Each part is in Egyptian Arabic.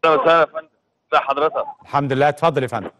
اهلا وسهلا يا فندم ازي حضرتك الحمد لله اتفضل يا فندم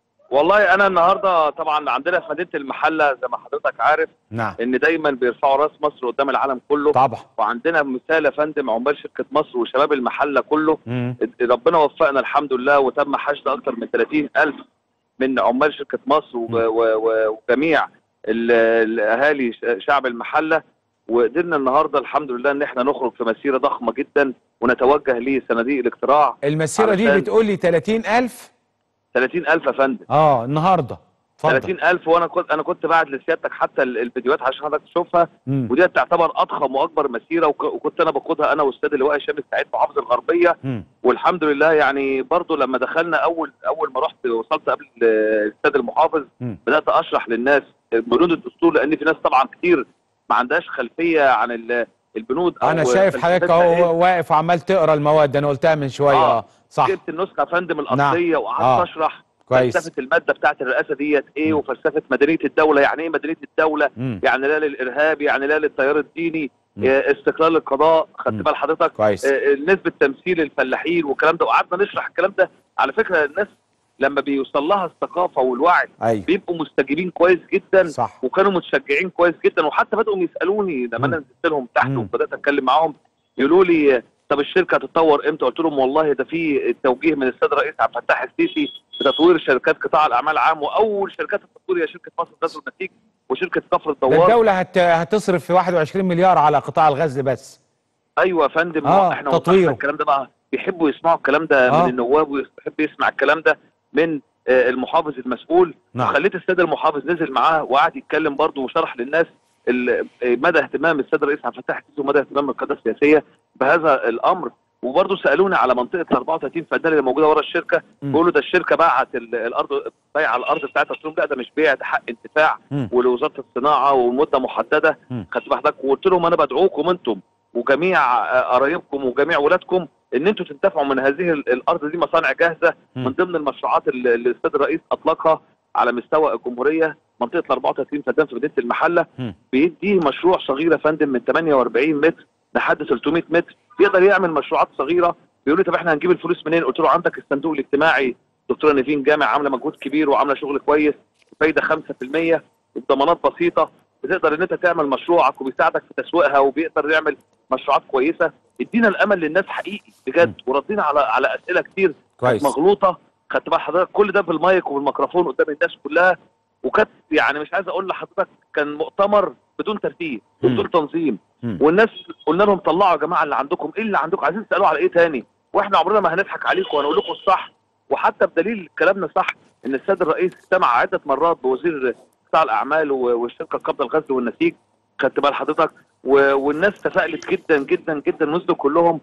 والله انا النهارده طبعا عندنا في مدينه المحله زي ما حضرتك عارف نعم ان دايما بيرفعوا راس مصر قدام العالم كله طبعا وعندنا مثال يا فندم عمال شركه مصر وشباب المحله كله مم. ربنا وفقنا الحمد لله وتم حشد اكثر من 30 الف من عمال شركه مصر و- و- و- وجميع ال- الاهالي ش- شعب المحله وقدرنا النهارده الحمد لله ان احنا نخرج في مسيره ضخمه جدا ونتوجه لصناديق الاقتراع المسيره دي علشان- بتقول لي 30000 30000 يا فندم اه النهارده اتفضل 30000 وانا كنت انا كنت بعت لسيادتك حتى ال- الفيديوهات عشان حضرتك تشوفها مم. ودي تعتبر اضخم واكبر مسيره وك- وكنت انا بقودها انا واستاذ اللواء هشام السعيد في محافظه الغربيه مم. والحمد لله يعني برضو لما دخلنا اول اول ما رحت وصلت قبل الاستاذ المحافظ مم. بدات اشرح للناس بنود الدستور لان في ناس طبعا كتير ما عندهاش خلفيه عن ال- البنود أو انا شايف حضرتك فلسفتها إيه. اهو واقف وعمال تقرا المواد انا قلتها من شويه آه. اه صح جبت النسخه يا فندم الاصليه وقعدت آه. اشرح كويس فلسفه الماده بتاعت الرئاسه ديت ايه مم. وفلسفه مدنيه الدوله يعني ايه مدنيه الدوله مم. يعني لا للارهاب يعني لا للتيار الديني مم. آه، استقلال القضاء خدت مم. بال حضرتك كويس آه، نسبه تمثيل الفلاحين والكلام ده وقعدنا نشرح الكلام ده على فكره الناس لما بيوصل لها الثقافه والوعي ايوه بيبقوا مستجيبين كويس جدا صح وكانوا متشجعين كويس جدا وحتى بداوا يسالوني لما انا مم. نزلت لهم تحت مم. وبدات اتكلم معاهم يقولوا لي آه، طب الشركه هتتطور امتى؟ قلت لهم والله ده في التوجيه من السيد الرئيس عبد الفتاح السيسي بتطوير شركات قطاع الاعمال العام واول شركات التطوير هي شركه مصر غزل والنسيج وشركه كفر ده الدوار الدوله هت... هتصرف في 21 مليار على قطاع الغزل بس ايوه يا فندم آه، احنا تطويره. وضحنا الكلام ده بقى بيحبوا يسمعوا الكلام ده آه. من النواب ويحب يسمع الكلام ده من آه، المحافظ المسؤول نعم. وخليت السيد المحافظ نزل معاه وقعد يتكلم برضه وشرح للناس ال- آه، مدى اهتمام السيد الرئيس عبد الفتاح السيسي ومدى اهتمام القياده السياسيه بهذا الامر وبرضه سالوني على منطقه ال 34 فدان اللي موجوده ورا الشركه مم. بيقولوا ده الشركه باعت ال- الارض بايعه الارض بتاعتها قلت لهم لا ده مش بيع ده حق انتفاع مم. ولوزاره الصناعه ومده محدده مم. خدت بالك وقلت لهم انا بدعوكم انتم وجميع آه، قرايبكم وجميع ولادكم ان انتم تنتفعوا من هذه ال- الارض دي مصانع جاهزه مم. من ضمن المشروعات اللي اللي الاستاذ الرئيس اطلقها على مستوى الجمهوريه منطقه ال 34 فدان في مدينه المحله مم. بيديه مشروع صغير يا فندم من 48 متر لحد 300 متر يقدر يعمل مشروعات صغيره بيقول لي طب احنا هنجيب الفلوس منين؟ قلت له عندك الصندوق الاجتماعي دكتوره نيفين جامع عامله مجهود كبير وعامله شغل كويس فايده 5% وبضمانات بسيطه بتقدر ان انت تعمل مشروعك وبيساعدك في تسويقها وبيقدر يعمل مشروعات كويسه ادينا الامل للناس حقيقي بجد وردينا على على اسئله كتير كويس مغلوطه خدت بال حضرتك كل ده بالمايك وبالميكروفون قدام الناس كلها وكانت يعني مش عايز اقول لحضرتك كان مؤتمر بدون ترتيب مم. بدون تنظيم مم. والناس قلنا لهم طلعوا يا جماعه اللي عندكم ايه اللي عندكم عايزين تسالوا على ايه تاني واحنا عمرنا ما هنضحك عليكم وهنقول لكم الصح وحتى بدليل كلامنا صح ان السيد الرئيس اجتمع عده مرات بوزير قطاع الاعمال و- والشركه القابضه الغزل والنسيج خدت بال حضرتك و- والناس تفائلت جدا جدا جدا نزلوا كلهم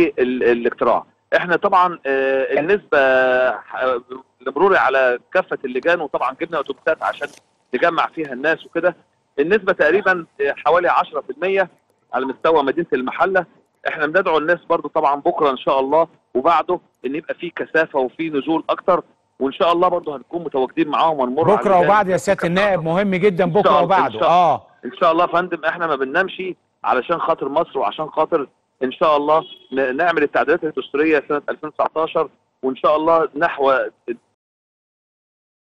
للاقتراع احنا طبعا آه، النسبه آه، لمروري على كافه اللجان وطبعا جبنا اتوبيسات عشان نجمع فيها الناس وكده النسبه تقريبا آه، حوالي 10% على مستوى مدينه المحله احنا بندعو الناس برضو طبعا بكره ان شاء الله وبعده ان يبقى في كثافه وفي نزول اكتر وان شاء الله برضو هنكون متواجدين معاهم ونمر على بكره اللجان. وبعد يا سياده النائب مهم جدا إن شاء بكره الله، وبعده إن شاء اه ان شاء الله يا فندم احنا ما بننامش علشان خاطر مصر وعشان خاطر ان شاء الله ن- نعمل التعديلات الدستوريه سنه 2019 وان شاء الله نحو